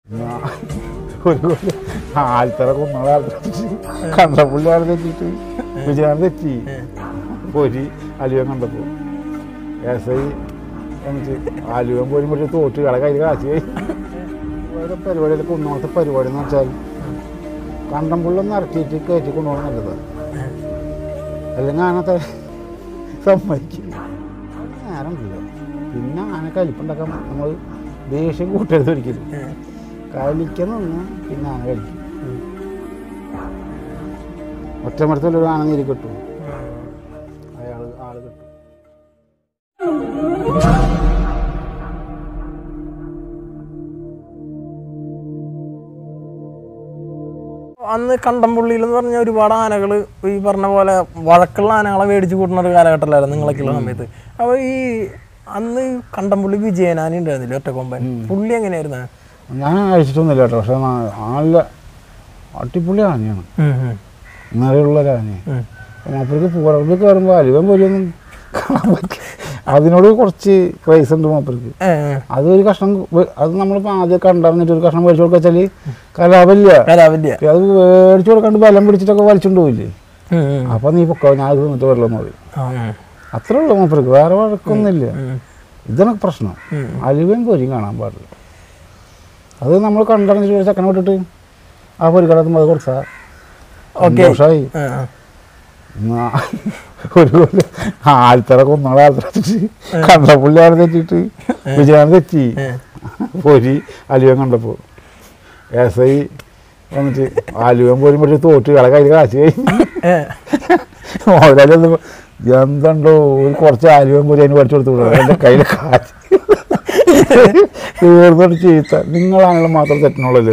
ഞാൻ ഒരു കൊല്ലം ആൽത്തറ കുന്നളെ കണ്ടപ്പുള്ളിയാണ് തെറ്റിട്ട് വിജയാണ് തെറ്റി പോരി അലുവൻ കണ്ടപ്പോൾ എസ് ഐ എന്നിട്ട് അലുവൻ പോയി പക്ഷേ തോട്ട് കള കയ്യിൽ കാശ് പോയി ഓരോ പരിപാടിയിൽ കുന്നോളത്തെ പരിപാടി എന്ന് വെച്ചാൽ കണ്ടംപുള്ളൊന്ന് ഇറക്കിയിട്ട് കയറ്റി കൊണ്ടുപോകണം നല്ലതാണ് അല്ലെങ്കിൽ ആനത്തെ സമ്മതിക്കില്ല നേരമില്ല പിന്നെ ആന കലിപ്പുണ്ടാക്കാൻ നമ്മൾ ദേഷ്യം കൂട്ടരുത് ഒരിക്കലും കലിക്കുന്ന നിന്ന് പിന്നെ ആന കഴിക്കും ഒറ്റമരത്തിൽ ഒരു ആന നീര് കിട്ടും അയാൾ ആള് കിട്ടും അന്ന് കണ്ടംപുള്ളിയിൽ എന്ന് പറഞ്ഞ ഒരുപാട് ആനകൾ ഈ പറഞ്ഞ പോലെ വഴക്കുള്ള ആനകളെ മേടിച്ച് കൂട്ടുന്ന ഒരു കാലഘട്ടത്തിലായിരുന്നു നിങ്ങളൊക്കെ ഉള്ള സമയത്ത് അപ്പോൾ ഈ അന്ന് കണ്ടംപുള്ളി വിജയനാനി ഉണ്ടായിരുന്നില്ല ഒറ്റക്കൊമ്പൻ പുള്ളി എങ്ങനെയായിരുന്നു ഞാൻ അയച്ചിട്ടൊന്നുമില്ല കേട്ടോ പക്ഷെ ന- നല്ല അടിപൊളി ആനയാണ് നിറയുള്ള ഒരു ആനയാണ് മൂപ്പർക്ക് പുറത്ത് കയറുമ്പോൾ അലുവൻ പോലെയൊന്നും കാണാൻ പറ്റില്ല അതിനോട് കുറച്ച് ക്രൈസ് ഉണ്ട് മൂപ്പർക്ക് അതൊരു കഷ്ണം വെ- അത് നമ്മളിപ്പോൾ ആദ്യം കണ്ടറിഞ്ഞിട്ട് ഒരു കഷ്ണം മേടിച്ചു കൊടുക്കുക വെച്ചാൽ കലാപല്ല കലാവിദ്യ അത് മേടിച്ചു കൊടുക്കാണ്ട് ബലം പിടിച്ചിട്ടൊക്കെ വലിച്ചുകൊണ്ട് പോയില്ലേ അപ്പം നീ പൊക്കോ ഞാൻ അത് നിന്നിട്ട് വരലെന്ന് പറയും അത്രേ ഉള്ളൂ മൂപ്പർക്ക് വേറെ വഴക്കൊന്നുമില്ല ഇതാണ് പ്രശ്നം അലുവയും പൊരിയും കാണാൻ പാടില്ല അത് നമ്മൾ കണ്ടറിഞ്ഞിട്ട് ഒരു ചെക്കനെ വിട്ടിട്ട് ആ പൊരിക്കടത്തുമ്പോൾ അത് കൊടുത്താൽ ഓക്കെ സന്തോഷമായി എന്നാ ഒരു കൊല്ലം ആൽത്തറ കുന്നളെ ആൽത്തറ കണ്ടപ്പുള്ളിയാണ് തെറ്റിട്ട് വിജയാണ് തെറ്റി പൊരി അലുവൻ കണ്ടപ്പോൾ എസ് ഐ വന്നിട്ട് അലുവൻ പോലും പക്ഷേ തോട്ട് കള കയ്യിൽ കാശ് പോയി മുതലാളി വന്നപ്പോ, എന്തുണ്ടോ ഒരു കുറച്ച് ആലുവൻ പോലും അതിന് പഠിച്ചു കൊടുത്തു വിടും എൻ്റെ കയ്യിൽ കാശ് തീർന്നിട്ട് ചീത്ത നിങ്ങളാണെങ്കിലും മാത്രം തെറ്റിനുള്ളല്ലോ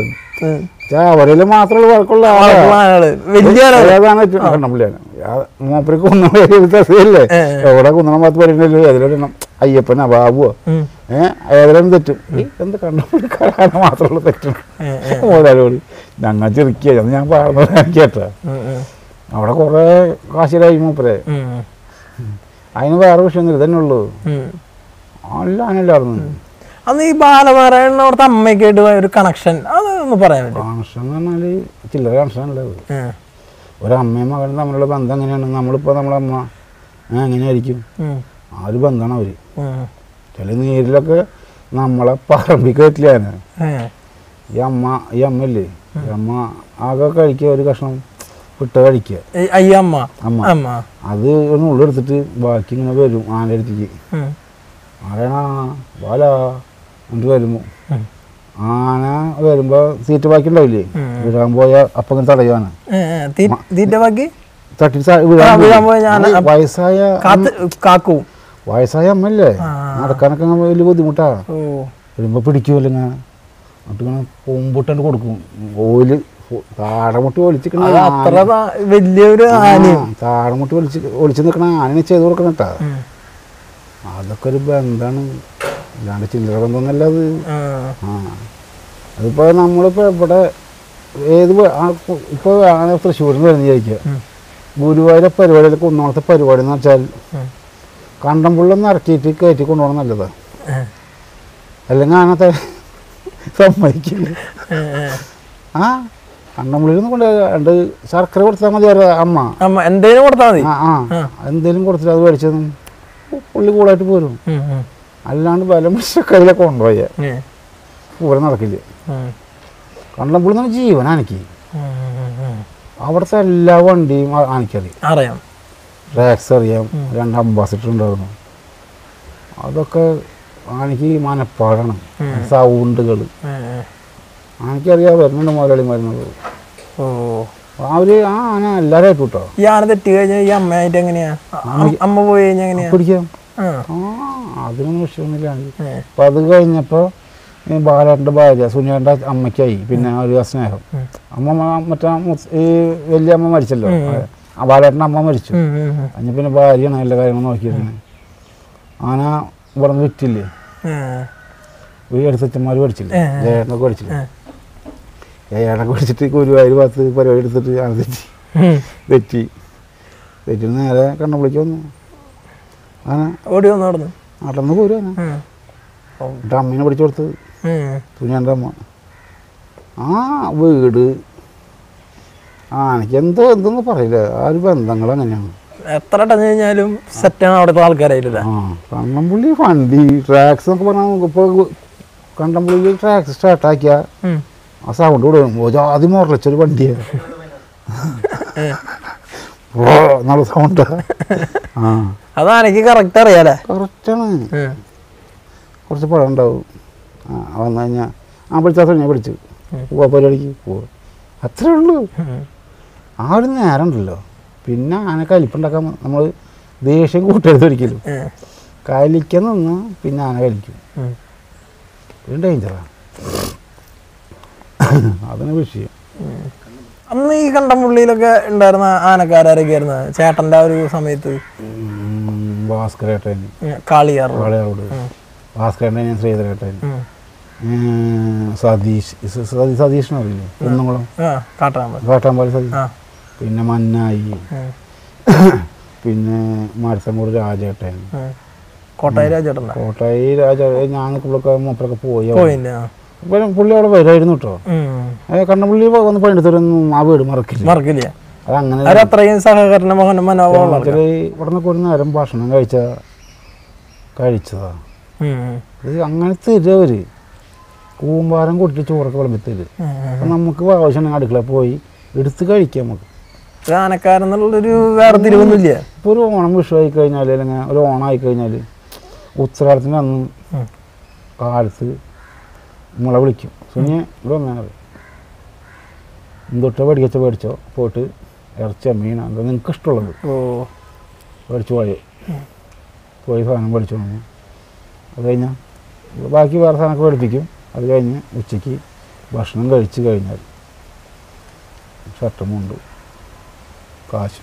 അവരിൽ മാത്രമുള്ള വർക്കുള്ള ആളാണ് വലിയ ആനകള്. ഏതാണ് കണ്ണമ്പള്ളിയാണ് മൂപ്പര് കുന്നമ്മ തസയല്ലേ എവിടെ കുന്നമ്മ ഭാഗത്ത് പറയുന്നില്ലോ ഏതിലും അയ്യപ്പനാ ബാബുവോ ഉം. ഏഹ് ഏതിലും തെറ്റും ഈ എന്ത് കണ്ണമ്പള്ളിക്കാരാണ് മാത്രമുള്ള തെറ്റും മുതലോട് ഞങ്ങൾ ചെറുക്കിയ ഞാൻ പറഞ്ഞത് ഞാൻ കേട്ടാ ഉം, ഉം, അവിടെ കുറേ കാശിലായി മൂപ്പരെ ഉം, അതിന് വേറെ വിഷയമൊന്നുമില്ല തന്നെ ഉള്ളൂ ഉം. അല്ല അങ്ങനെയല്ലായിരുന്നു അന്ന് ഈ ബാലനാരായണൻ അവിടുത്തെ അമ്മയ്ക്കായിട്ട് ഒരു കണക്ഷൻ അത് ഒന്ന് പറയാൻ പറ്റും കണക്ഷൻ എന്ന് പറഞ്ഞാൽ ചില്ലറ കണക്ഷനല്ലേ അത് ഒരമ്മയും മകനും തമ്മിലുള്ള ബന്ധം എങ്ങനെയാണ് നമ്മളിപ്പോൾ നമ്മളെ അമ്മ ഏ, എങ്ങനെയായിരിക്കും ആ ഒരു ബന്ധമാണ് അവർ ചില നീരിലൊക്കെ നമ്മളെ പറമ്പിൽ കയറ്റില്ല ഞാൻ ഈ അമ്മ ഈ അമ്മയില്ലേ ഈ അമ്മ ആകെ കഴിക്കുക ഒരു കഷ്ണം വിട്ട് കഴിക്കുക അയ്യമ്മ അമ്മ അമ്മ അത് ഒരു നുള്ളെടുത്തിട്ട് ബാക്കി ഇങ്ങനെ വരും ആൻ്റെ അടുത്തേക്ക് ഉം. ആരാണാ ബാല എന്നിട്ട് വരുമ്പോൾ ഉം. ആന വരുമ്പോൾ സീറ്റ് ബാക്കി ഉണ്ടാവില്ലേ ഉം. വിടാൻ പോയ അപ്പം ഇങ്ങനെ തടയുവാണ് ഏ, ഏ, തീ- തീറ്റ ബാക്കി തട്ടി സ- വിടാൻ ആ, വിടാൻ പോയ പോയി. ഞാൻ- അത് വയസ്സായ കാത്ത് കാക്കും വയസ്സായ അമ്മല്ലേ ആ. നടക്കാനൊക്കെ അങ്ങ് വലിയ ബുദ്ധിമുട്ടാ ഓ വരുമ്പോൾ പിടിക്കുമല്ലോ ഇങ്ങനെ എന്നിട്ട് ഇങ്ങനെ കൊമ്പിട്ടുണ്ട് കൊടുക്കും ഓല് താഴമുട്ടി ഒലിച്ചിക്കണ അത് അത്ര താ- വലിയൊരു ആനയും താഴമുട്ടി ഒലിച്ച് ഒളിച്ച് നിൽക്കണ ആനനെ ചെയ്ത് കൊടുക്കണം കേട്ടാ ഉം. അതൊക്കെ ഒരു ബന്ധാണ് അല്ലാണ്ട് ചില്ലറ ബന്ധമൊന്നല്ല അത് ആ. ആ അതിപ്പോൾ നമ്മളിപ്പോൾ ഇവിടെ ഏത് പ- ആ കു- ഇപ്പോൾ ആന തൃശ്ശൂരിൽ നിന്ന് വരുന്ന ചോദിക്കുക ഉം. ഗുരുവായൂരെ പരിപാടിയിൽ കുന്നോളത്തെ പരിപാടി എന്ന് വെച്ചാൽ ഉം. കണ്ടംപുള്ളൊന്ന് ഇറക്കിയിട്ട് കയറ്റി കൊണ്ടുപോകണം നല്ലതാണ് ഏ, അല്ലെങ്കിൽ ആനത്തെ സമ്മതിക്കില്ല ഏ, ഏ. ആ കണ്ടംപുള്ളിയിൽ നിന്ന് കൊണ്ട് രണ്ട് ശർക്കര കൊടുത്താൽ മതി അവരുടെ അമ്മ അമ്മ എന്തേലും കൊടുത്താൽ മതി ആ ആ എന്തേലും കൊടുത്തിട്ട് അത് മേടിച്ചതും പുള്ളി കൂളായിട്ട് പോരും ഉം, ഉം. അല്ലാണ്ട് ബലം പിടിച്ച കയ്യിലൊക്കെ കൊണ്ടുപോയ ഏ, പൂരം നടക്കില്ല ഉം. കണ്ടംപുള്ളി എന്ന് ജീവൻ ആനയ്ക്ക് ഉം, ഉം, ഉം. അവിടുത്തെ എല്ലാ വണ്ടിയും ആ- ആനയ്ക്കറിയാം അറിയാം റാക്സ് അറിയാം രണ്ട് അംബാസിഡർ ഉണ്ടായിരുന്നു അതൊക്കെ ആനയ്ക്ക് മനപ്പാടാണ് സൗണ്ടുകൾ ഏ, ഏ. ആനയ്ക്കറിയാം വരുന്നുണ്ട് മുതലാളിമാരുന്നത് ഓ അവര് ആ ആന എല്ലാവരും കേട്ടോ ഈ ആന തെറ്റി കഴിഞ്ഞാൽ ഈ അമ്മയായിട്ട് എങ്ങനെയാ അ- അമ്മ പോയി കഴിഞ്ഞാൽ എങ്ങനെയാ പിടിക്കാം ആ. ആ അതിനൊന്നും വിഷയമൊന്നുമില്ല ഏ. അപ്പം അത് കഴിഞ്ഞപ്പോൾ ഈ ബാലേട്ടൻ്റെ ഭാര്യ സുനിയേട്ടൻ്റെ അമ്മയ്ക്കായി പിന്നെ ഒരു സ്നേഹം അമ്മ മ- മറ്റേ മുസ്- ഈ വലിയ അമ്മ മരിച്ചല്ലോ ആ ബാലേട്ടൻ്റെ അമ്മ മരിച്ചു ഉം, ഉം, ഉം. അതിന് പിന്നെ ഭാര്യയാണ് എല്ലാ കാര്യങ്ങളും നോക്കിയിരുന്നത് ആന ഇവിടെ നിന്ന് വിറ്റില്ലേ ഏ, ഈ അടുത്തച്ഛന്മാർ പഠിച്ചില്ലേ ഏ, ഏ. ജയേട്ടനൊക്കെ പഠിച്ചില്ലേ ഏ. ജയേട്ടനൊക്കെ പഠിച്ചിട്ട് ഗുരുവായൂർ ഭാഗത്ത് പരിപാടി എടുത്തിട്ട് ആന തെറ്റി ഉം. തെറ്റി തെറ്റി നേരെ കണ്ണമ്പളിക്ക് വന്നു ആന ഓടി വന്നു അവിടുന്ന് നാട്ടിൽ നിന്ന് പോരും ആന ഉം. എന്നിട്ട് അമ്മീനെ പിടിച്ചു കൊടുത്തത് ഉം. തുനിയാൻ്റെ അമ്മ ആ വീട് ആനയ്ക്ക് എന്തോ എന്തെന്ന് പറയില്ല ആ ഒരു ബന്ധങ്ങൾ അങ്ങനെയാണ് എത്ര ടച്ച് കഴിഞ്ഞാലും സെറ്റാണ് അവിടുത്തെ ആൾക്കാരായിട്ടില്ല ആ കണ്ണമ്പുള്ളി വണ്ടി ട്രാക്സ് എന്നൊക്കെ പറഞ്ഞാൽ നമുക്കിപ്പോൾ കണ്ടംപുള്ളി ട്രാക്സ് സ്റ്റാർട്ടാക്കിയാൽ ആ സൗണ്ട് കൂടെ ആദ്യം മുറച്ചൊരു വണ്ടിയാണ് ഓ നല്ല സൗണ്ട് ആ അതാണെങ്കിൽ കറക്റ്റ് അറിയാലേ കറക്റ്റാണ് കുറച്ച് പഴം ഉണ്ടാവും ആ വന്നു കഴിഞ്ഞാൽ ആ പിടിച്ചാൽ ഞാൻ പിടിച്ചു പോവാ പരിപാടിക്ക് പോവാ അത്രേ ഉള്ളൂ ആ ഒരു നേരം ഉണ്ടല്ലോ പിന്നെ ആന കലിപ്പുണ്ടാക്കാൻ നമ്മൾ ദേഷ്യം കൂട്ടരുത് ഒരിക്കലും കലിക്കാൻ നിന്ന് പിന്നെ ആന കലിക്കും ഒരു ഡേഞ്ചറാണ് അതാണ് വിഷയം അന്ന് ഈ കണ്ടംപുള്ളിയിലൊക്കെ ഉണ്ടായിരുന്ന ആനക്കാരൊക്കെ ആയിരുന്നു ചേട്ടന്റെ ആ ഒരു സമയത്ത് ഉം, ഭാസ്കരേട്ടൻ ഉം, കാളിയാർ വാളയാറോട് ഭാസ്കരേട്ടൻ ശ്രീധരേട്ടൻ ഉം. ഉം, സതീഷ് സ- സതീ- സതീഷിനറിയില്ലേ കുന്നംകുളം ആ കാട്ടാമ്പൽ കാട്ടാമ്പാടി സതീഷ് ആ പിന്നെ മന്നായി ഉം, പിന്നെ മരത്തമ്മൂട് രാജേട്ടൻ ഉം. കോട്ടായി രാജേട്ടൻ്റെ കോട്ടായി രാജ ഞാൻ നിൽക്കുമ്പോഴൊക്കെ മൂപ്പറൊക്കെ പോയി അവിടെ. പോയില്ല ഇപ്പം പുള്ളി അവിടെ വരുമായിരുന്നു കേട്ടോ ഉം. കണ്ണപ്പള്ളി വന്ന് പണിയെടുത്തൊരൊന്നും ആ വീട് മറക്കില്ല മറക്കില്ല അതങ്ങനെ അവരത്രയും സഹകരണ മോഹന മനോഭാവമുള്ള രാത്രി ഇവിടെ നിന്ന് ഒരു നേരം ഭക്ഷണം കഴിച്ച കഴിച്ചതാ ഇത് അങ്ങനെ തരും അവര് കൂമ്പാരം കൂട്ടിട്ട് ചോറൊക്കെ വിളമ്പി തരും അപ്പം നമുക്ക് ആവശ്യമുണ്ടെങ്കിൽ അടുക്കള പോയി എടുത്ത് കഴിക്കാം നമുക്ക് ആനക്കാരെന്നുള്ളൊരു വേറെ തിരിവൊന്നുമില്ല ഇപ്പോൾ ഒരു ഓണം വിഷു ആയി കഴിഞ്ഞാൽ അല്ലെങ്കിൽ ഒരു ഓണം ആയി കഴിഞ്ഞാൽ ഉത്തരാടത്തിന് അന്ന് ഉം. കാലത്ത് മുള വിളിക്കും സുഞ്ഞ് ഇവിടെ വന്നാൽ എന്തൊട്ടോ മേടിക്കച്ച മേടിച്ചോ പോയിട്ട് ഇറച്ചിയ മീൻ എന്താ നിങ്ങൾക്ക് ഇഷ്ടമുള്ളത് ഓ മേടിച്ചു പോയി പോയി സാധനം മേടിച്ചു വന്നു അത് കഴിഞ്ഞാൽ ബാക്കി വേറെ സാധനമൊക്കെ മേടിപ്പിക്കും അത് കഴിഞ്ഞ് ഉച്ചയ്ക്ക് ഭക്ഷണം കഴിച്ച് കഴിഞ്ഞാൽ ഷർട്ടും മുണ്ട് കാശ്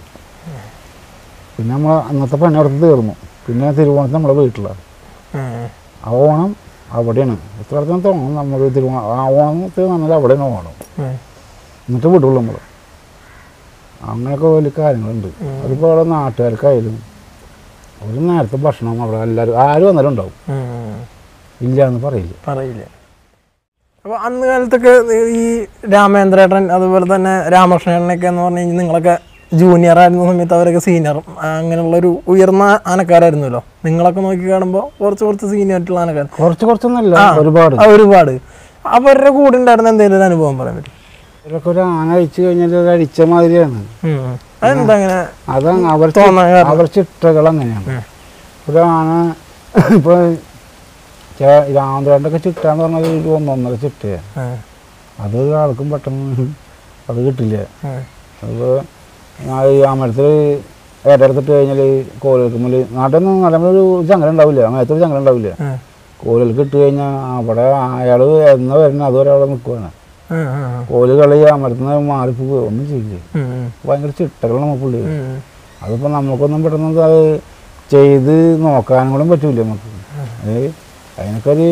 പിന്നെ നമ്മൾ അന്നത്തെ പണി അവിടെ തീർന്നു പിന്നെ തിരുവോണത്തിന് നമ്മളെ വീട്ടിലാണ് ഉം. ആ ഓണം അവിടെയാണ് ഉത്തരാടത്തിന് ഓണം നമ്മൾ തിരുവോണം ആ ഓണത്തിന് പറഞ്ഞാൽ അവിടെയാണ് ഓണം ഉം. എന്നിട്ട് വിടുള്ളൂ നമ്മൾ അങ്ങനെയൊക്കെ വലിയ കാര്യങ്ങളുണ്ട് അതിപ്പോൾ അവിടെ നാട്ടുകാർക്കായാലും ഒരു നേരത്തെ ഭക്ഷണം അവിടെ എല്ലാവരും ആരും വന്നാലും ഉണ്ടാവും ഉം. ഇല്ല എന്ന് പറയില്ല പറയില്ല അപ്പൊ അന്ന് കാലത്തൊക്കെ ഈ രാമേന്ദ്രേട്ടൻ അതുപോലെ തന്നെ രാമകൃഷ്ണേട്ടനൊക്കെ എന്ന് പറഞ്ഞു കഴിഞ്ഞാൽ നിങ്ങളൊക്കെ ജൂനിയർ ആയിരുന്ന സമയത്ത് അവരൊക്കെ സീനിയർ അങ്ങനെയുള്ള ഒരു ഉയർന്ന ആനക്കാരായിരുന്നല്ലോ നിങ്ങളൊക്കെ നോക്കി കാണുമ്പോൾ കുറച്ച് കുറച്ച് സീനിയർ ആയിട്ടുള്ള ആനക്കാർ കുറച്ച് കുറച്ചൊന്നല്ല ആ. ഒരുപാട് ആ, ഒരുപാട് അവരുടെ കൂടെ ഉണ്ടായിരുന്ന എന്തെങ്കിലും ഒരു അനുഭവം പറയാൻ പറ്റും ഇവരൊക്കെ ഒരു ആന അഴിച്ചു കഴിഞ്ഞാൽ ഒരു അടിച്ച മാതിരിയാണ് അതെന്താ അങ്ങനെ അതാണ് അവർ തോന്നാൻ കാരണം? അവർ ചിട്ടകൾ അങ്ങനെയാണ് ഉം. ഒരു ആന ഇപ്പോൾ രാമചന്ദ്രൻ്റെ ഒക്കെ ചിട്ടാന്ന് പറഞ്ഞാൽ ഒരു ഒന്നൊന്നര ചിട്ടയാണ് ഉം. അത് ആൾക്കും പെട്ടെന്ന് അത് കിട്ടില്ല ഉം. അപ്പോൾ ഞാൻ ഈ അമരത്തിൽ ഏറ്റെടുത്തിട്ട് കഴിഞ്ഞാൽ കോല് വെക്കുമ്പോൾ നാട്ടിലൊന്നും നല്ലൊരു ചങ്ങല ഉണ്ടാവില്ല മേത്തൊരു ചങ്ങല ഉണ്ടാവില്ല ഉം. കോലുകൾക്ക് ഇട്ട് കഴിഞ്ഞാൽ അവിടെ അയാൾ എന്നാ വരുന്നത് അതുവരെ അവിടെ നിൽക്കുവാണ് ഉം. ഉം. കോല് കളി അമരത്തിന് മാറിപ്പോവുക ഒന്നും ചെയ്യില്ല ഉം. ഉം. ഭയങ്കര ചിട്ടകളാണ് നമ്മൾ പുള്ളി ഉം. അതിപ്പോൾ നമുക്കൊന്നും പെട്ടെന്ന് അത് ചെയ്ത് നോക്കാനും കൂടെ പറ്റൂല നമുക്ക് ഏ അതിനൊക്കെ ഒരു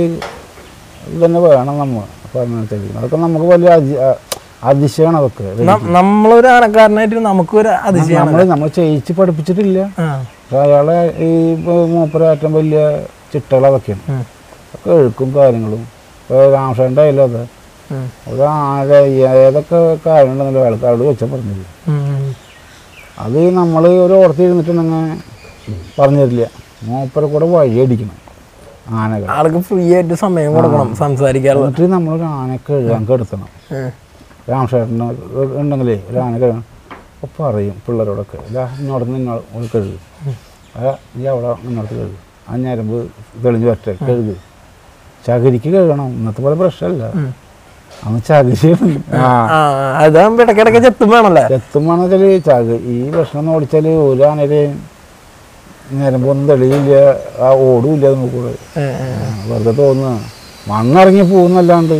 ഇത് തന്നെ വേണം നമ്മൾ പറഞ്ഞിട്ട് അതൊക്കെ നമുക്ക് വലിയ അതി അ- അതിശയമാണ് അതൊക്കെ നം- നമ്മളൊരു ആനക്കാരനായിട്ട് നമുക്കൊരു അതിശയമാണ് നമ്മൾ നമ്മൾ ചെയ്യിച്ച് പഠിപ്പിച്ചിട്ടില്ല ആ. പക്ഷെ അയാളെ ഈ മൂപ്പര ഏറ്റവും വലിയ ചിട്ടകൾ അതൊക്കെയാണ് ഉം. ഒക്കെ എഴുക്കും കാര്യങ്ങളും ഇപ്പോൾ രാമകൃഷ്ണൻ്റെ ആയാലും അതെ ഉം. ഒരു ആന ഏതൊക്കെ കാര്യങ്ങളുണ്ടെന്നല്ലോ അയാൾക്ക് അയാൾ വെച്ചാൽ പറഞ്ഞത് ഉം. അത് നമ്മൾ ഒരു ഓർത്തി ഇരുന്നിട്ടുണ്ടെങ്കിൽ പറഞ്ഞു തരില്ല മൂപ്പരെ കൂടെ വഴിയടിക്കണം ആനകൾ ആൾക്ക് ഫ്രീ ആയിട്ട് സമയം കൊടുക്കണം സംസാരിക്കാനുള്ള എന്നിട്ട് നമ്മളൊരു ആനയൊക്കെ എഴുതാൻ കെടുത്തണം ഉം. രാമചേട്ടന് ഉണ്ടെങ്കിലേ ഒരു ആന കഴുകണം അപ്പോൾ പറയും പിള്ളേരോടൊക്കെ ഇല്ല ഇങ്ങോട്ട് നിന്ന് ഒരു കഴുകു അല്ല നീ അവിടെ ഇങ്ങോട്ട് കഴുകു ആ ഞരമ്പ് തെളിഞ്ഞ് വരട്ടെ കഴുകു ചകിരിക്ക് കഴുകണം ഇന്നത്തെ പോലെ ബ്രഷല്ല ഉം. അന്ന് ചകിരിയാണ് ആ ആ അതാകുമ്പോ ഇടയ്ക്കിടയ്ക്ക് ചെത്തും വേണല്ലേ എത്തുമ്പോന്ന് വെച്ചാൽ ചക ഈ ഭക്ഷണം ഓടിച്ചാൽ ഒരു ആനയുടെ ഞരമ്പൊന്നും തെളിയില്ല ആ ഓടുമില്ല നമുക്കൂടെ ഉം, ഉം. വെറുതെ തോന്നുക മണ്ണിറങ്ങി പോകുന്നല്ലാണ്ട്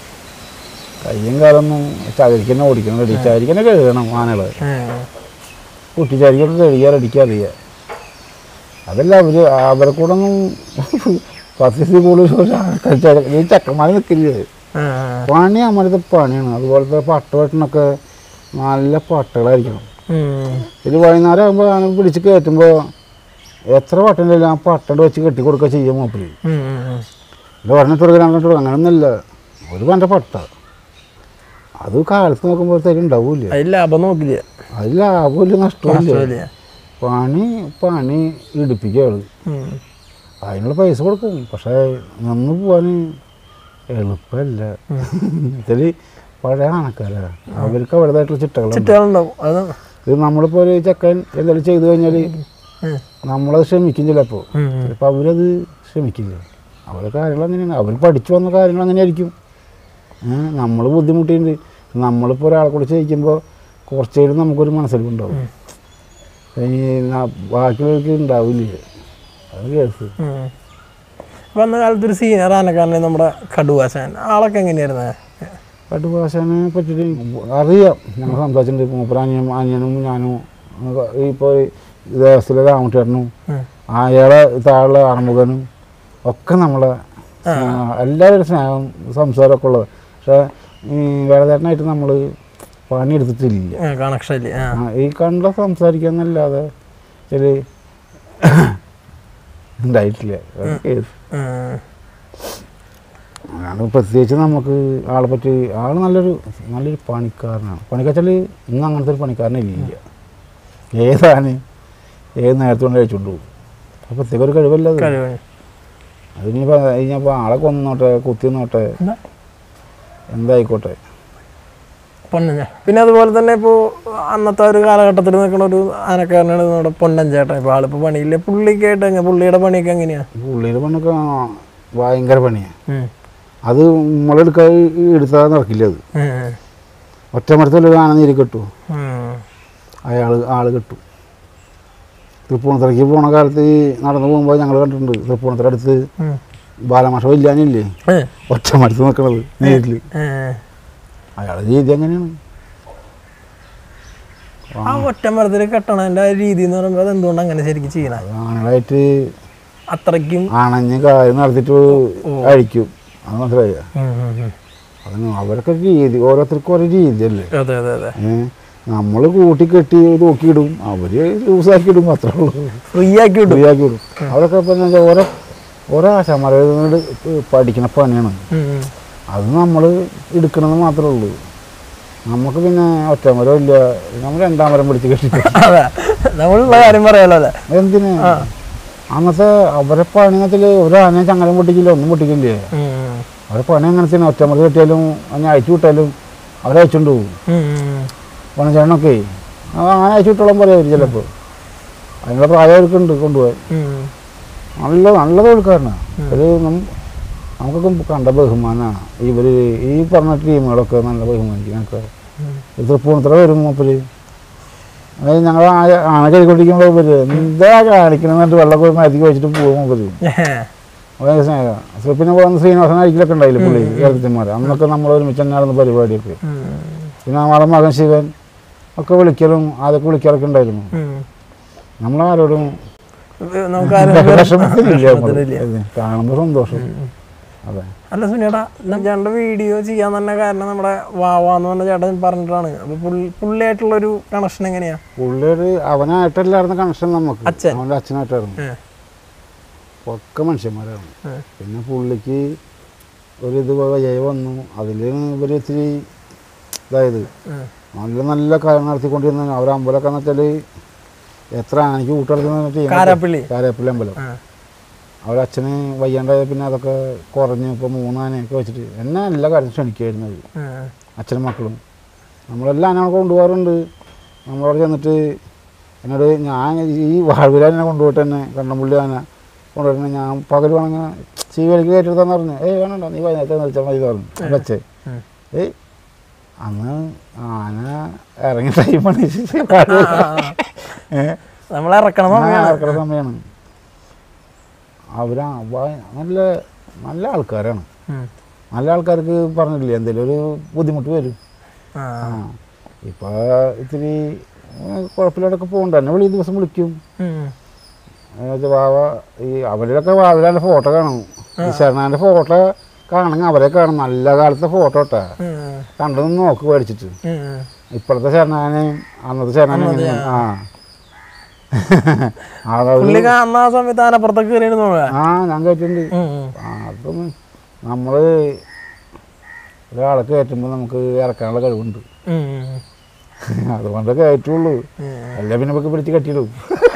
കയ്യും കാലൊന്നും ചകരിക്കന്നെ ഓടിക്കണം ഇടിച്ചാരിക്കന്നെ കഴുകണം ആനകള് ഉം. കുട്ടിച്ചാരിക്കൊക്കെ കഴുകിയാൽ അടിക്കാൻ അറിയാം അതല്ല അവര് അവരെ കൂടെ ഒന്നും പത്ത് ദിവസം കൂടുതൽ ഈ ചക്കന്മാർ നിൽക്കില്ലേ ഉം. പണി അമരത്തെ പണിയാണ് അതുപോലത്തെ പട്ട വെട്ടണൊക്കെ നല്ല പട്ടകളായിരിക്കണം ഉം. ഇത് വൈകുന്നേരം ആകുമ്പോൾ ആന പിടിച്ച് കയറ്റുമ്പോൾ എത്ര പട്ടുണ്ടെങ്കിലും ആ പട്ടണ്ട് വെച്ച് കെട്ടി കൊടുക്കുക ചെയ്യാൻ മൂപ്പര് ഉം, ഉം, ഉം. ഇത് പറഞ്ഞിട്ട് കൊടുക്കുക അങ്ങോട്ട് കൊടുക്കുക അങ്ങനെയൊന്നുമില്ല ഒരു പണ്ട പട്ട അത് കാലത്ത് നോക്കുമ്പോൾ തരും ഉണ്ടാവൂല അതിൽ ലാഭം നോക്കില്ല അത് ലാഭമില്ല നഷ്ടമില്ല നഷ്ടമില്ല. പണി പണി ഇടിപ്പിക്കുകയാണ് ഉം. അതിനുള്ള പൈസ കൊടുക്കും പക്ഷേ നിന്ന് പോവാൻ എളുപ്പമല്ല ഇതിൽ പഴയ ആണക്കാരാ അവർക്ക് അവരുടേതായിട്ടുള്ള ചിട്ടകളുണ്ട് ചിട്ടകളുണ്ടാവും അത് ഇത് നമ്മളിപ്പോൾ ഒരു ചെക്കൻ എന്തെങ്കിലും ചെയ്തു കഴിഞ്ഞാൽ ഉം. നമ്മളത് ക്ഷമിക്കും ചിലപ്പോൾ ഉം, ഉം. ചിലപ്പോൾ അവരത് ക്ഷമിക്കില്ല അവരുടെ കാര്യങ്ങൾ അങ്ങനെയാണ് അവർ പഠിച്ചു വന്ന കാര്യങ്ങൾ അങ്ങനെ ആയിരിക്കും നമ്മൾ ബുദ്ധിമുട്ടിയിട്ടുണ്ട് നമ്മളിപ്പോൾ ഒരാളെ കൂടെ ചെയ്യിക്കുമ്പോൾ കുറച്ച് നേരം നമുക്കൊരു മനസ്സിലുണ്ടാവും ഇനി ന- ബാക്കിയുള്ളവർക്ക് ഉണ്ടാവില്ല അത് കേസ് ഉം. അപ്പൊ അന്ന് കാലത്ത് ഒരു സീനിയർ ആനക്കാരനെ നമ്മുടെ കടുവാശാൻ ആളൊക്കെ എങ്ങനെയായിരുന്നു കടുഭാഷനെ പറ്റിയിട്ട് അറിയാം ഞങ്ങൾ സംസാരിച്ചിട്ടുണ്ട് മൂപ്പര അനിയനും അനിയനും ഞാനും ഇപ്പോൾ ദേവസ്ഥയിലെ രാമചേട്ടനും ഉം. അയാളെ താഴെ ആറുമുഖനും ഒക്കെ നമ്മളെ സ്നേഹം, എല്ലാവരും സ്നേഹം സംസാരമൊക്കെ ഉള്ളത് പക്ഷേ ഈ വേളചേട്ടനായിട്ട് നമ്മൾ പണിയെടുത്തിട്ടില്ല കണക്ഷൻ ഇല്ലേ ആ ആ, ഈ കണ്ട സംസാരിക്കാന്നല്ലാതെ ചില ഉണ്ടായിട്ടില്ല അതാണ് കേസ് ഉം. അതാണ് പ്രത്യേകിച്ച് നമുക്ക് ആളെ പറ്റി ആൾ നല്ലൊരു നല്ലൊരു പണിക്കാരനാണ് പണിക്കാച്ചാൽ ഇന്ന് അങ്ങനത്തെ ഒരു പണിക്കാരനില്ല ഏതാണ് ഏത് നേരത്തെ കൊണ്ട് കഴിച്ചുകൊണ്ട് പോകും അപ്പോൾ പ്രത്യേക ഒരു കഴിവല്ല അത് കഴിവ് അതിനിപ്പോൾ കഴിഞ്ഞപ്പോൾ ആളെ കൊന്നോട്ടെ കുത്തി നോട്ടെ എന്താ എന്തായിക്കോട്ടെ പൊന്നഞ്ച പിന്നെ അതുപോലെ തന്നെ ഇപ്പോൾ അന്നത്തെ ഒരു കാലഘട്ടത്തിൽ നിൽക്കുന്ന ഒരു ആനക്കാരനാണ് നമ്മുടെ പൊന്നഞ്ചേട്ടൻ ഇപ്പോൾ ആളിപ്പോൾ പണിയില്ല പുള്ളിക്കായിട്ട് എങ്ങനെ പുള്ളിയുടെ പണിയൊക്കെ എങ്ങനെയാ പുള്ളിയുടെ പണിയൊക്കെ ഭയങ്കര പണിയാണ് ഉം. അത് നമ്മളെടുക്കാൻ എടുത്താൽ നടക്കില്ല അത് ഉം. ഒറ്റ മരത്തിൽ ആന നീര് കിട്ടും ഉം. അയാൾ ആൾ കിട്ടും തൃപ്പൂണിത്തറയ്ക്ക് പോണ കാലത്ത് ഈ നടന്നു പോകുമ്പോൾ ഞങ്ങൾ കണ്ടിട്ടുണ്ട് തൃപ്പൂണിത്തറ അടുത്ത് ഉം. ബാലമാഷ വല്യാനില്ലേ ഏ. ഒറ്റ മരത്ത് നിൽക്കണത് നേരിൽ ഏ. അയാളുടെ രീതി അങ്ങനെയാണ് ആ ഒറ്റ മരത്തിൽ കെട്ടണതിൻ്റെ ആ രീതി എന്ന് പറയുമ്പോൾ അത് എന്തുകൊണ്ട് അങ്ങനെ ശരിക്കും ചെയ്യണേ അത് ആണുങ്ങളായിട്ട് അത്രയ്ക്കും ആണഞ്ഞ് കാര്യം നടത്തിയിട്ട് അഴിക്കും അത് മനസ്സിലായ ഉം, ഉം, ഉം. അതിന് അവരൊക്കെ ഒരു രീതി ഓരോരുത്തർക്കും ഓരോ രീതിയല്ലേ അതെ അതെ അതെ നമ്മൾ കൂട്ടി കെട്ടി തൂക്കിയിടും അവര് ലൂസാക്കി ഇടും അത്രേ ഉള്ളൂ ഫ്രീ ആക്കി വിടും ഫ്രീയാക്കി വിടും അതൊക്കെ ഇപ്പം എന്താ വെച്ചാൽ ഓരോ ഓരോ ആശാമാരോട് പഠിക്കുന്ന പണിയാണ് ഉം, ഉം. അത് നമ്മൾ എടുക്കണമെന്ന് മാത്രമേ ഉള്ളൂ നമുക്ക് പിന്നെ ഒറ്റമരം ഇല്ല നമ്മൾ രണ്ടാം മരം പിടിച്ച് കെട്ടി അതെ നമ്മളുള്ള കാര്യം പറയാലോ അല്ലേ എന്തിന് അന്നത്തെ അവരെ പണി വെച്ചാൽ ഒരു ആനയെ ചങ്ങലം പൊട്ടിക്കില്ല ഒന്നും പൊട്ടിക്കില്ലേ ഉം. അവരെ പണി അങ്ങനെ തന്നെ ഒറ്റമരം കെട്ടിയാലും അങ്ങനെ അയച്ചു വിട്ടാലും അവരെ അയച്ചുകൊണ്ട് പോകും ഉം, ഉം. പണിച്ചേട്ടനൊക്കെ ആന അയച്ചു വിട്ടോളം പറയാം ചിലപ്പോൾ അതിനുള്ള പ്രായം അവർക്കുണ്ട് കൊണ്ടുപോകാൻ ഉം. നല്ല നല്ല തൊഴിൽക്കാരനാണ് ഒരു നം- നമുക്കൊക്കെ കണ്ട ബഹുമാനമാണ് ഇവർ ഈ പറഞ്ഞ ടീമുകളൊക്കെ നല്ല ബഹുമാനിക്കും ഞങ്ങൾക്ക് ഉം. തൃപ്പൂണിത്തറ വരും മൂപ്പര് അതായത് ഞങ്ങൾ ആന കഴിക്കൊണ്ടിരിക്കുമ്പോൾ ഇവര് എന്താ കാണിക്കണം എന്നിട്ട് വെള്ളം പോയി മതിക്ക് വെച്ചിട്ട് പോകും മൂപ്പര് ഭയങ്കര സ്നേഹം അപ്പൊ പിന്നെ പോകുന്ന ശ്രീനിവാസൻ അരിക്കലൊക്കെ ഉണ്ടായില്ല പുള്ളി കേരളത്തിന്മാർ അന്നൊക്കെ നമ്മൾ ഒരുമിച്ച് തന്നെ നടന്ന പരിപാടിയൊക്കെ ഉം. പിന്നെ നമ്മളെ മകൻ ശിവൻ ഒക്കെ വിളിക്കലും അതൊക്കെ വിളിക്കലൊക്കെ ഉണ്ടായിരുന്നു ഉം. നമ്മളാരോടും നമുക്ക് ആരും വിഷമത്തിലില്ല നമ്മള്. വിഷമത്തിലില്ല. അതെ. കാണുമ്പോൾ സന്തോഷം അതെ അല്ല സുനിയേട്ടാ ചേട്ടൻ്റെ വീഡിയോ ചെയ്യാൻ തന്നെ കാരണം നമ്മുടെ വാവാന്ന് പറഞ്ഞ ചേട്ടൻ പറഞ്ഞിട്ടാണ് അപ്പൊ പുള്ളി പുള്ളിയായിട്ടുള്ളൊരു കണക്ഷൻ എങ്ങനെയാ പുള്ളിയൊരു അവനായിട്ടല്ലായിരുന്നു കണക്ഷൻ നമുക്ക് അച്ഛൻ. അവൻ്റെ അച്ഛനായിട്ടായിരുന്നു ഏ. ഒക്കെ മനുഷ്യന്മാരാണ് ഏ. പിന്നെ പുള്ളിക്ക് ഒരു ഇത് വയ്യായി വന്നു അതിൽ ഇവർ ഇത്തിരി ഇതായത് ഏ. നല്ല നല്ല കാര്യം നടത്തിക്കൊണ്ടിരുന്ന അവർ അമ്പലമൊക്കെ എന്ന് വെച്ചാൽ എത്ര ആനയ്ക്ക് കൂട്ടെടുക്കുന്ന ടീം കാരാപ്പള്ളി കാരപ്പള്ളി അമ്പലം ആ. അവരുടെ അച്ഛന് വയ്യാണ്ടായ പിന്നെ അതൊക്കെ കുറഞ്ഞു ഇപ്പോൾ മൂന്നാനയൊക്കെ വെച്ചിട്ട് എന്നെ എല്ലാ കാര്യത്തിലും ക്ഷണിക്കുമായിരുന്നു അവർ ആ. അച്ഛനും മക്കളും നമ്മളെല്ലാം ആനകളെ കൊണ്ടുപോകാറുണ്ട് നമ്മളവിടെ ചെന്നിട്ട് എന്നോട് ഞാൻ ഈ വാഴവിലാനെ കൊണ്ടുപോയിട്ട് തന്നെ കണ്ണമ്പുള്ളി ആന കൊണ്ടുപോയിട്ട് ഞാൻ പകൽ വേണമെങ്കിൽ ചീവലിക്ക് കയറ്റിയെടുത്താന്ന് പറഞ്ഞു ഏയ് വേണണ്ട നീ വൈകുന്നേരത്തെ നിൽച്ചാൽ മതി എന്ന് പറഞ്ഞു എൻ്റെ അച്ഛൻ ഉം. ഏയ് അന്ന് ആന ഇറങ്ങിയ ടൈമാണ് ഏഹ് നമ്മളെ ഇറക്കണം സമയമാണ് ഇറക്കുന്ന സമയമാണ് അവരാ ഭയ- നല്ല നല്ല ആൾക്കാരാണ് ഉം. നല്ല ആൾക്കാർക്ക് പറഞ്ഞില്ലേ എന്തെങ്കിലും ഒരു ബുദ്ധിമുട്ട് വരും ആ. ആ ഇപ്പൊ ഇത്തിരി ഏഹ്, കുഴപ്പമില്ലാതൊക്കെ പോകണ്ട എന്നെ വിളി ദിവസം വിളിക്കും ഉം. എന്നുവെച്ചാൽ വാവ ഈ അവരിലൊക്കെ വാവിലാൻ്റെ ഫോട്ടോ കാണും ഈ ശരണാൻ്റെ ഫോട്ടോ കാണണമെങ്കിൽ അവരെ കാണും നല്ല കാലത്തെ ഫോട്ടോ ഇട്ടാ ഉം. കണ്ടൊന്ന് നോക്ക് മേടിച്ചിട്ട് ഉം. ഇപ്പോഴത്തെ ശരണാനെയും അന്നത്തെ ശരണാനും ആ അതവര് പുള്ളി അന്ന് ആ സമയത്ത് ആനപ്പുറത്തൊക്കെ കയറിയിരുന്നു ആ ഞാൻ കേട്ടിട്ടുണ്ട് ആ, അതൊന്നും നമ്മൾ ഒരാളെ കയറ്റുമ്പോൾ നമുക്ക് ഇറക്കാനുള്ള കഴിവുണ്ട് ഉം, ഉം, അതുകൊണ്ട് കയറ്റുള്ളൂ ഉം. അല്ല പിന്നെ നമുക്ക് പിടിച്ച് കെട്ടിയിടും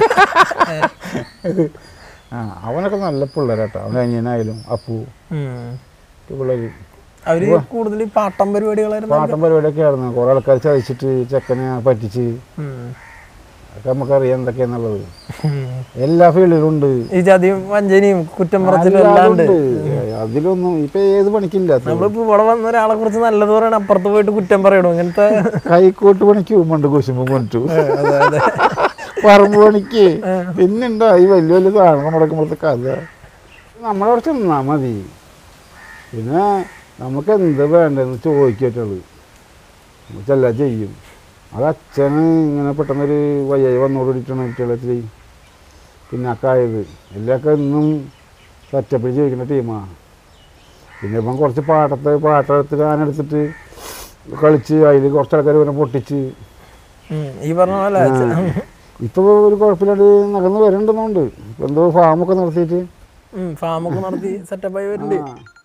ആ അവനൊക്കെ നല്ല പിള്ളേരാട്ടോ അവൻ അനിയനായാലും അപ്പു ഉം. പിള്ളേർ അവര് കൂടുതൽ പാട്ടം പരിപാടികളായിരുന്നു പാട്ടം പരിപാടിയൊക്കെ ആയിരുന്നു കുറേ ആൾക്കാർ ചതിച്ചിട്ട് ചെക്കനെ പറ്റിച്ച് ഉം. അതൊക്കെ നമുക്കറിയാം എന്തൊക്കെയാന്നുള്ളത് ഉം. എല്ലാ ഫീൽഡിലും ഉണ്ട് ഈ ജാതിയും വഞ്ചനയും കുറ്റം പറച്ചിലും എല്ലാം ഉണ്ട് അല്ലാതുണ്ട്. അതിലൊന്നും ഇപ്പൊ ഏത് പണിക്കില്ല നമ്മളിപ്പോ ഇവിടെ വന്ന ഒരാളെ കുറിച്ച് നല്ലത് പറയണ അപ്പുറത്ത് പോയിട്ട് കുറ്റം പറയണു ഇങ്ങനത്തെ കൈക്കോട്ട് പണിക്ക് പോകുമ്പോണ്ട് കുശുമ്പ് കൊണ്ടു അതെ അതെ പറമ്പ് പണിക്ക് പിന്നെന്താ ഈ വലിയ വലിയ സാധനം മുടക്കുമ്പോഴത്തെ കഥ നമ്മളെ കുറച്ച് നിന്നാ മതി പിന്നെ നമുക്ക് എന്ത് വേണ്ടതെന്ന് ചോദിക്കറ്റുള്ളൂ എല്ലാം ചെയ്യും അത് അച്ഛന് ഇങ്ങനെ പെട്ടെന്നൊരു വയ്യായി വന്നോടിയിട്ടാണ് കുട്ടികളത്തിൽ പിന്നെ അക്കായത് എല്ലാമൊക്കെ ഇന്നും സെറ്റപ്പിൽ ജീവിക്കുന്ന ടീമാണ് പിന്നെ ഇപ്പം കുറച്ച് പാട്ടത്തെ പാട്ടത്തിൽ ആനെടുത്തിട്ട് കളിച്ച് അതിൽ കുറച്ച് ആൾക്കാർ പിന്നെ പൊട്ടിച്ച് ഉം. ഈ പറഞ്ഞ പോലെ ഇപ്പോൾ ഒരു കുഴപ്പമില്ലാണ്ട് നകന്ന് വരണ്ടെന്നുണ്ട് ഇപ്പം എന്തോ ഫാമൊക്കെ നടത്തിയിട്ട് ഫാമൊക്കെ നടത്തി സെറ്റപ്പായി വരുന്നുണ്ട് ആ.